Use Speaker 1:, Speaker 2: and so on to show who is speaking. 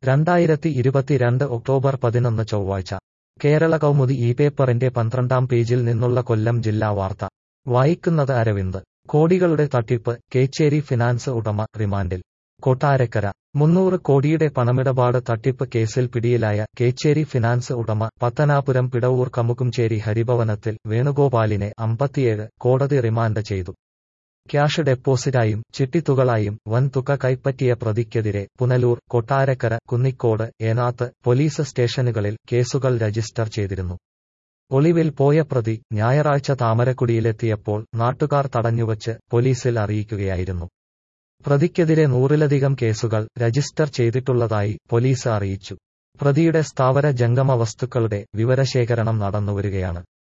Speaker 1: രണ്ടായിരത്തി ഇരുപത്തിരണ്ട് ഒക്ടോബർ പതിനൊന്ന് ചൊവ്വാഴ്ച കേരള കൗമുദി ഈ പേപ്പറിന്റെ പന്ത്രണ്ടാം പേജിൽ നിന്നുള്ള കൊല്ലം ജില്ലാ വാർത്ത വായിക്കുന്നത് അരവിന്ദ് കോടികളുടെ തട്ടിപ്പ് കേച്ചേരി ഫിനാൻസ് ഉടമ റിമാൻഡിൽ കൊട്ടാരക്കര മുന്നൂറ് കോടിയുടെ പണമിടപാട് തട്ടിപ്പ് കേസിൽ പിടിയിലായ കേച്ചേരി ഫിനാൻസ് ഉടമ പത്തനാപുരം പിടവൂർ കമുകുംചേരി ഹരിഭവനത്തിൽ വേണുഗോപാലിനെ അമ്പത്തിയേഴ് കോടതി റിമാൻഡ് ചെയ്തു ക്യാഷ് ഡെപ്പോസിറ്റായും ചിട്ടിത്തുകളായും വൻ തുക കൈപ്പറ്റിയ പ്രതിക്കെതിരെ പുനലൂർ കൊട്ടാരക്കര കുന്നിക്കോട് ഏനാത്ത് പോലീസ് സ്റ്റേഷനുകളിൽ കേസുകൾ രജിസ്റ്റർ ചെയ്തിരുന്നു ഒളിവിൽ പോയ പ്രതി ഞായറാഴ്ച താമരക്കുടിയിലെത്തിയപ്പോൾ നാട്ടുകാർ തടഞ്ഞുവച്ച് പോലീസിൽ അറിയിക്കുകയായിരുന്നു പ്രതിക്കെതിരെ നൂറിലധികം കേസുകൾ രജിസ്റ്റർ ചെയ്തിട്ടുള്ളതായി പോലീസ് അറിയിച്ചു പ്രതിയുടെ സ്ഥാവര ജംഗമ വസ്തുക്കളുടെ വിവരശേഖരണം നടന്നുവരികയാണ്